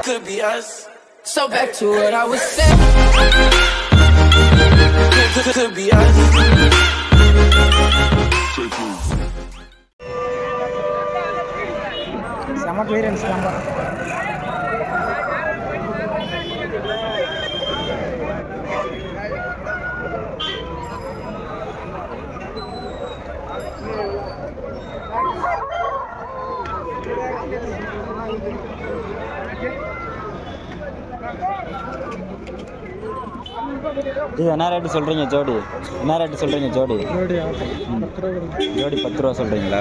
could be us. So back to what I was saying. Could, could, could be us. செம clearance நம்ம இது என்ன rate சொல்கிறீங்க ஜோடி என்ன ரேட்டு சொல்கிறீங்க ஜோடி ஜோடி பத்து ரூபா சொல்கிறீங்களா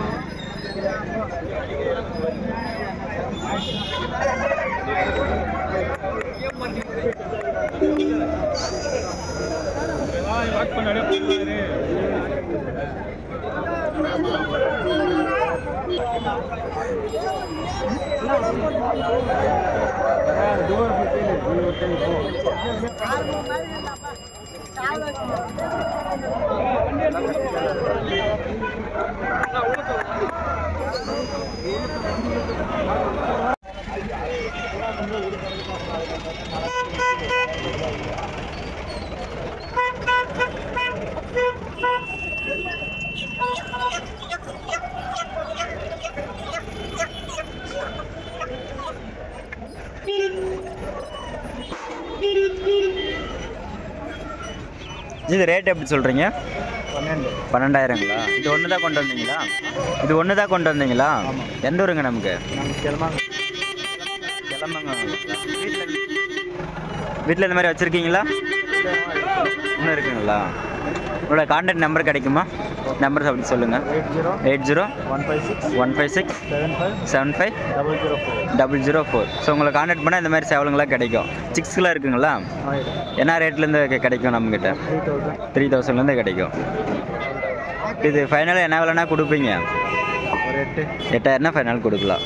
இது ரேட் எப்படி சொல்கிறீங்க பன்னெண்டு பன்னெண்டாயிரங்களா இது ஒன்று தான் கொண்டு வந்தீங்களா இது ஒன்று தான் கொண்டு வந்தீங்களா எந்த ஊருங்க நமக்கு நம்ம கிளம்பாங்க கிளம்புங்க வீட்டில் வீட்டில் இந்த மாதிரி வச்சுருக்கீங்களா இன்னும் இருக்குங்களா உங்களோட கான்டாக்ட் நம்பர் கிடைக்குமா நம்பர் அப்படி சொல்லுங்கள் eight zero eight zero one five six one five six seven five seven five double zero four double zero four so உங்களை கான்டாக்ட் பண்ணால் இந்த மாதிரி சேவலுங்களாம் கிடைக்கும் சிக்ஸ்லாம் இருக்குங்களா என்ன ரேட்லேருந்து கிடைக்கும் நம்மக்கிட்ட த்ரீ தௌசண்ட் த்ரீ தௌசண்ட்லேருந்து கிடைக்கும் இது ஃபைனலாக என்ன விலைனா கொடுப்பீங்க ஒரு எட்டு எட்டாயிரம்னா ஃபைனல் கொடுக்கலாம்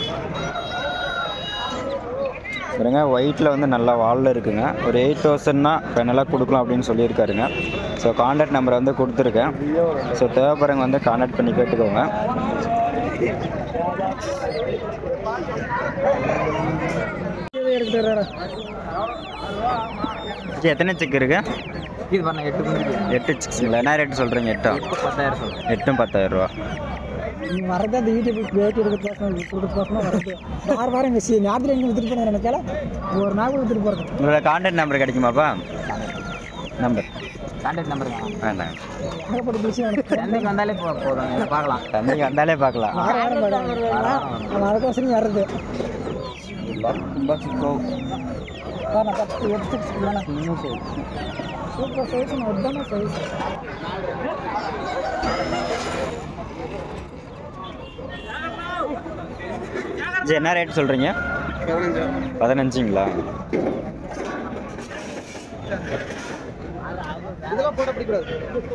பாருங்க ஒயிட்டில் வந்து நல்லா வாலில் இருக்குங்க ஒரு எயிட் தௌசண்ட்னா ஃபைனலாக கொடுக்கலாம் அப்படின்னு சொல்லியிருக்காருங்க ஸோ கான்டாக்ட் நம்பரை வந்து கொடுத்துருக்கேன் ஸோ தேவைப்படுறவங்க வந்து கான்டாக்ட் பண்ணி கேட்டுக்கோங்க இது எத்தனை சிக்கு இருக்கு இது பண்ண எட்டு மணிக்கு எட்டு சிக்ஸுங்களா என்ன ரேட்டு சொல்கிறீங்க எட்டும் பத்தாயிரம் சொல்லுங்கள் எட்டும் பத்தாயிரம் ரூபா நீ வரது அந்த யூடியூப் பேட்டி எடுக்க பேசணும் கொடுக்க பேசணும் வரது வார வாரம் மிஸ் ஞாபகம் எங்கே வித்துட்டு போனேன் நினைக்கல ஒரு நாள் வித்துட்டு போகிறது உங்களோட கான்டாக்ட் நம்பர் கிடைக்குமாப்பா நம்பர் கான்டாக்ட் நம்பர் வேண்டாம் ஏகப்பட்ட விஷயம் சென்னைக்கு வந்தாலே போ போதும் இதை பார்க்கலாம் தண்ணிக்கு வந்தாலே பார்க்கலாம் வார வாரம் பார்க்கலாம் நம்ம அதுக்கோசரம் வர்றது நான் பத்து எட்டு சூப்பர் சைஸ் ஒத்தான சைஸ் ஜி என்ன ரேட் சொல்கிறீங்க பதினஞ்சுங்களா இதெல்லாம் போட பிடிக்கூடாது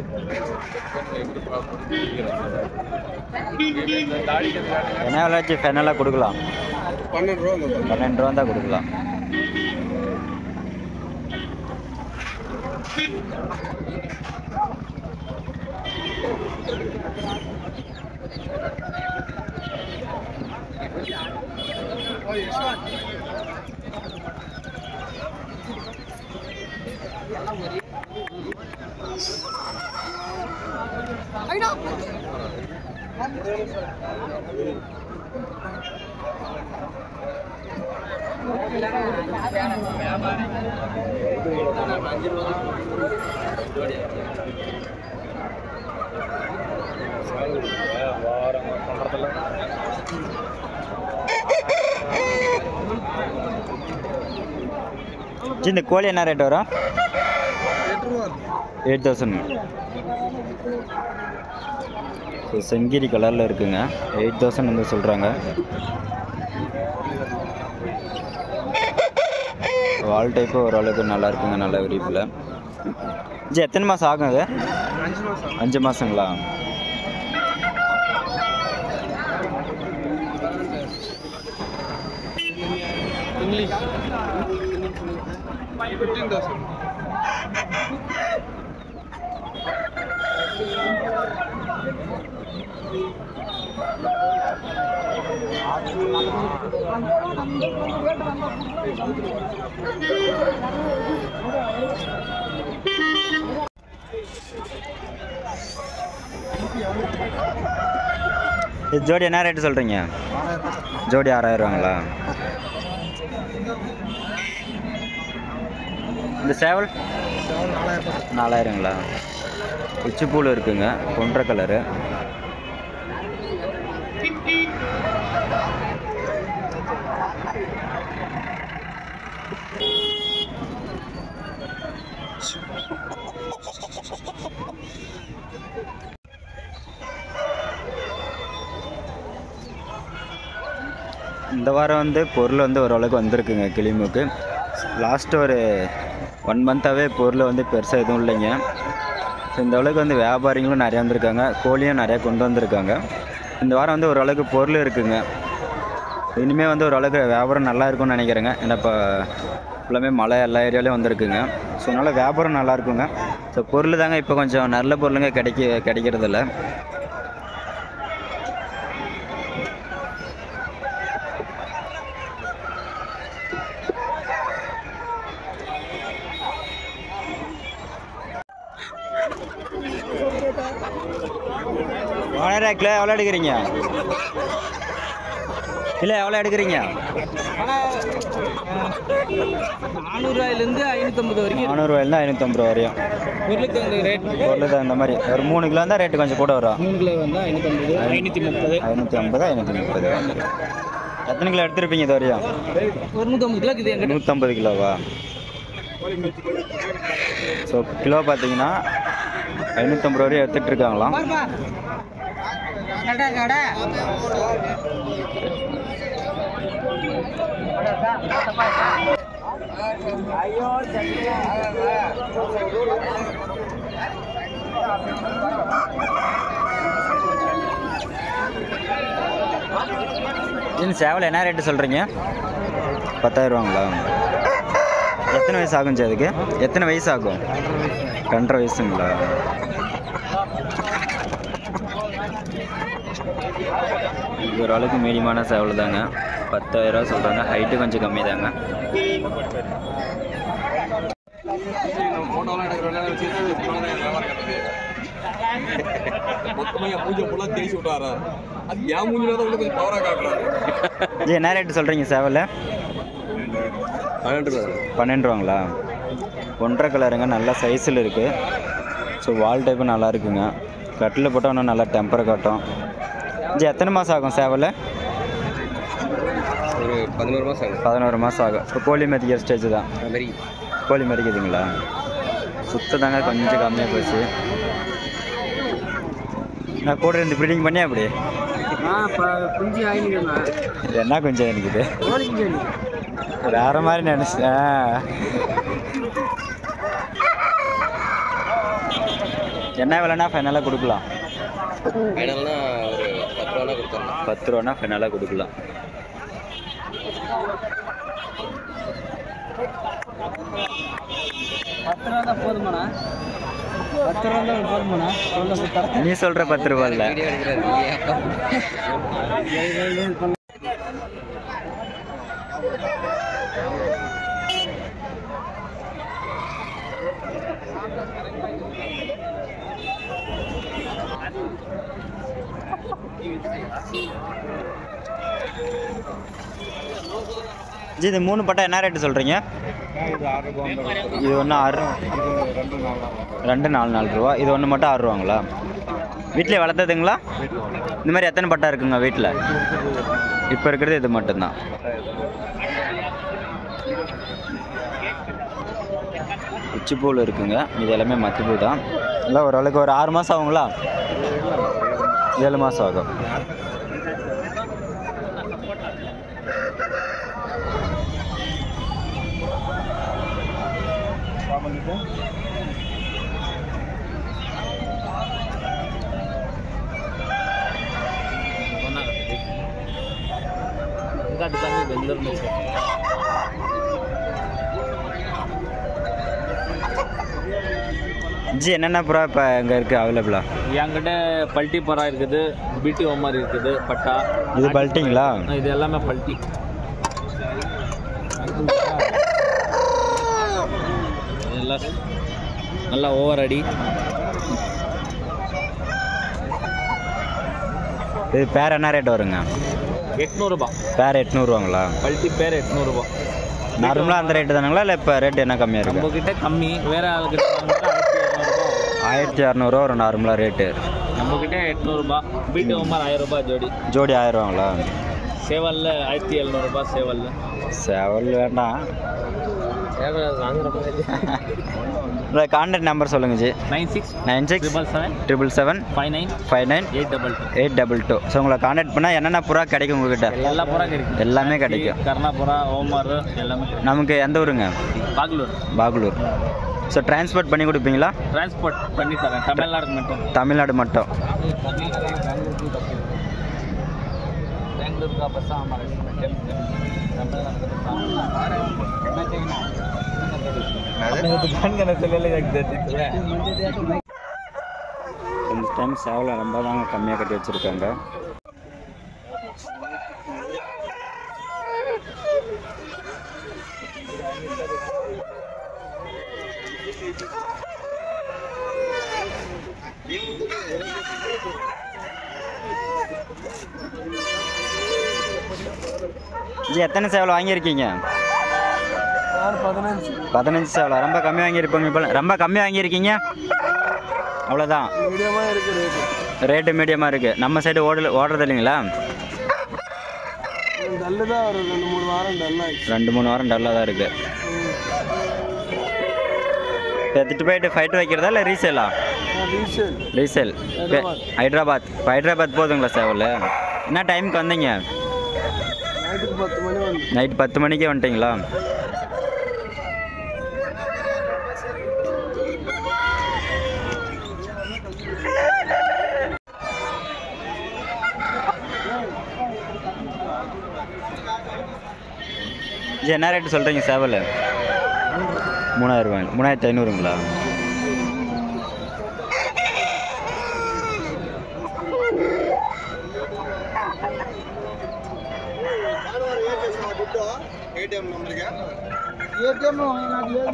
என்ன விலை வச்சு ஃபைனலாக கொடுக்கலாம் பன்னெண்டு ரூபா பன்னெண்டு ரூபா தான் கொடுக்கலாம் ஜி இந்த கோழி என்ன ரேட் வரும் எயிட் தௌசண்ட் ஸோ செங்கிரி கலரில் இருக்குங்க எயிட் தௌசண்ட் வந்து சொல்கிறாங்க வால் டைப்பு ஓரளவுக்கு நல்லா இருக்குங்க நல்ல விரிப்பில் ஜி எத்தனை மாதம் ஆகும் அது அஞ்சு மாதங்களா இங்கிலீஷ் ஃபிஃப்டீன் தௌசண்ட் இது ஜோடி என்ன ரேட்டு சொல்கிறீங்க ஜோடி ஆறாயிரரூவாங்களா இந்த சேவல் நாலாயிரங்களா உச்சிப்பூல் இருக்குங்க ஒன்றரை கலரு இந்த வாரம் வந்து பொருள் வந்து ஓரளவுக்கு வந்திருக்குங்க கிளிமுக்கு லாஸ்ட்டு ஒரு ஒன் மந்த்தாகவே பொருள் வந்து பெருசாக எதுவும் இல்லைங்க ஸோ இந்த அளவுக்கு வந்து வியாபாரிகளும் நிறையா வந்திருக்காங்க கோழியும் நிறையா கொண்டு வந்திருக்காங்க இந்த வாரம் வந்து ஓரளவுக்கு பொருள் இருக்குங்க இனிமேல் வந்து ஓரளவுக்கு வியாபாரம் நல்லா இருக்கும்னு நினைக்கிறேங்க ஏன்னா இப்போ ஃபுல்லாமே மழை எல்லா ஏரியாலையும் வந்திருக்குங்க ஸோ அதனால் வியாபாரம் நல்லா இருக்குங்க ஸோ பொருள் தாங்க இப்போ கொஞ்சம் நல்ல பொருளுங்க கிடைக்க கிடைக்கிறதில்ல வாழை கிலோ எவ்வளோ எடுக்கிறீங்க இல்லை எவ்வளோ எடுக்கிறீங்க நானூறுரூவாயிலேருந்து ஐநூற்றம்பது வரைக்கும் நானூறுவாயிலேருந்து ஐநூற்றம்பது ரூபா வரையும் பொருளுக்கு அந்த ரேட் பொருள் தான் இந்த மாதிரி ஒரு மூணு கிலோ இருந்தால் ரேட்டு கொஞ்சம் கூட வரும் மூணு கிலோ வந்தால் ஐநூற்றம்பது ஐநூற்றி முப்பது ஐநூற்றி ஐம்பது ஐநூற்றி முப்பது எத்தனை கிலோ எடுத்திருப்பீங்க இது வரையும் ஒரு நூற்றம்பது கிலோ இது எங்கிட்ட நூற்றம்பது கிலோவா ஸோ கிலோ பார்த்தீங்கன்னா ஐநூற்றம்பது ரூபா வரையும் எடுத்துகிட்டு இருக்காங்களாம் பாருப்பா கடை கடை இந்த சேவல் என்ன ரேட்டு சொல்கிறீங்க பத்தாயிரரூவாங்களா எத்தனை வயசு ஆகும் சார் அதுக்கு எத்தனை வயசு ஆகும் ரெண்டரை வயசுங்களா இது ஒரு அளவுக்கு மீடியமான சேவல் தாங்க பத்தாயிரரூவா சொல்கிறாங்க ஹைட்டு கொஞ்சம் கம்மி தாங்க மொத்தமா என் மூஞ்ச ஃபுல்லா தேய்ச்சி விட்டாரா அது என் மூஞ்சில தான் உள்ள கொஞ்சம் பவரா காட்டுறாரு இது என்ன ரேட்டு சொல்கிறீங்க சேவல் பன்னெண்டு ரூபா பன்னெண்டு ரூபாங்களா ஒன்றரை கலருங்க நல்ல சைஸில் இருக்குது ஸோ வால் டைப்பு நல்லா இருக்குங்க கட்டில் போட்டால் இன்னும் நல்லா டெம்பர் காட்டும் ஜி எத்தனை மாதம் ஆகும் சேவல் ஒரு பதினோரு மாசம் ஆகும் பதினோரு மாதம் ஆகும் இப்போ கோழி மதிக்கிற ஸ்டேஜ் தான் வெரி கோழி மதிக்குதுங்களா சுத்த தாங்க கொஞ்சம் கம்மியாக போச்சு நான் கூட இருந்து ப்ரீடிங் பண்ணி அப்படி குஞ்சு ஆயிடுங்கண்ணா என்ன கொஞ்சம் இருக்குது கோழி குஞ்சு வேற மாதிரி நினச்சேன் என்ன விலைனா ஃபைனலாக கொடுக்கலாம் ஃபைனல்னா ஒரு பத்து ரூபா கொடுத்துடலாம் பத்து ரூபானா ஃபைனலாக கொடுக்கலாம் பத்து ரூபா தான் போதுமாண்ணா பத்து ரூபா தான் போதுமாண்ணா சொல்ல தரேன் நீ சொல்கிற பத்து ரூபா இல்லை வீடியோ எடுக்கிறாரு ஜி இது மூணு பட்டா என்ன ரேட்டு சொல்கிறீங்க இது ஒன்று ஆறு ரெண்டு நாலு நாலு ரூபா இது ஒன்று மட்டும் ஆறு ரூபாங்களா வீட்டிலே வளர்த்ததுங்களா இந்த மாதிரி எத்தனை பட்டா இருக்குங்க வீட்டில் இப்போ இருக்கிறது இது மட்டும்தான் உச்சிப்பூல் இருக்குங்க இது எல்லாமே மத்திப்பூ தான் எல்லாம் ஓரளவுக்கு ஒரு ஆறு மாதம் ஆகுங்களா ஏழு மாதம் ஆகும் ஜி என்னென்ன புறா இப்போ இங்கே இருக்குது அவைலபிளா என்கிட்ட பல்ட்டி பரா இருக்குது பிடி ஒமாரி இருக்குது பட்டா இது பல்ட்டிங்களா இது எல்லாமே பல்ட்டி எல்லாம் நல்லா ஓவர் அடி இது பேர் என்ன ரேட் வருங்க எட்நூறுபா பேர் எட்நூறுவாங்களா பல்ட்டி பேர் எட்நூறுபா நார்மலாக அந்த ரேட்டு தானுங்களா இல்லை இப்போ ரேட் என்ன கம்மியாக இருக்கு நம்மக்கிட்ட கம்மி வேற ஆளுக்கிட்ட வாங்கினா ஆயிரத்தி இரநூறுபா ஆயிரத்தி இரநூறுவா ஒரு நார்மலாக ரேட்டு நம்மக்கிட்ட எட்நூறுபா பிடி ஒமார் ஆயிரம் ரூபாய் ஜோடி ஜோடி ஆயிரரூவாங்களா சேவலில் ஆயிரத்தி எழுநூறுபா சேவலில் செவல் வேண்டாம் சேவல் வாங்குற இல்லை கான்டாக்ட் நம்பர் சொல்லுங்கள் ji nine six nine six triple seven triple seven five nine five nine eight double two eight double two so உங்களை கான்டாக்ட் பண்ணால் என்னென்ன புறா கிடைக்கும் உங்ககிட்ட எல்லா புறாங்க இருக்கு எல்லாமே கிடைக்கும் கர்ணாபுரா ஓமார் எல்லாமே நமக்கு எந்த ஊருங்க பாக்லூர் பாகலூர் ஸோ டிரான்ஸ்போர்ட் பண்ணி கொடுப்பீங்களா டிரான்ஸ்போர்ட் பண்ணி தரேன் தமிழ்நாடு மட்டும் தமிழ்நாடு மட்டும் बेंगलुरु का बसा हमारा दुकान का नजर ले लेगा இந்த டைம் சேவலை ரொம்ப தாங்க கம்மியாக கட்டி வச்சுருக்காங்க ஜி எத்தனை சேவலை வாங்கியிருக்கீங்க பதினஞ்சு பதினஞ்சு சேவலை ரொம்ப கம்மி வாங்கியிருப்பீங்க போல ரொம்ப கம்மி வாங்கியிருக்கீங்க அவ்வளோதான் மீடியமாக இருக்கு ரேட்டு ரேட்டு மீடியமாக இருக்குது நம்ம சைடு ஓடல ஓடுறது இல்லைங்களா டல்லு தான் ஒரு ரெண்டு மூணு வாரம் டல்லாக ரெண்டு மூணு வாரம் டல்லாக தான் இருக்குது எடுத்துகிட்டு போயிட்டு ஃபைட் வைக்கிறதா இல்லை ரீசேலா ரீசேல் ரீசேல் ஹைதராபாத் இப்போ ஹைதராபாத் போதுங்களா சேவல் என்ன டைமுக்கு வந்தீங்க நைட்டுக்கு பத்து மணி வந்து நைட் பத்து மணிக்கே வந்துட்டீங்களா இது என்ன ரேட்டு சொல்கிறீங்க சேவல் மூணாயிரம் ரூபாய் மூணாயிரத்தி ஐநூறுங்களா ఏటీఎం నాకు లేదు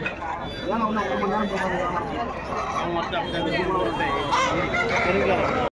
அவன் மட்டும் அப்படியே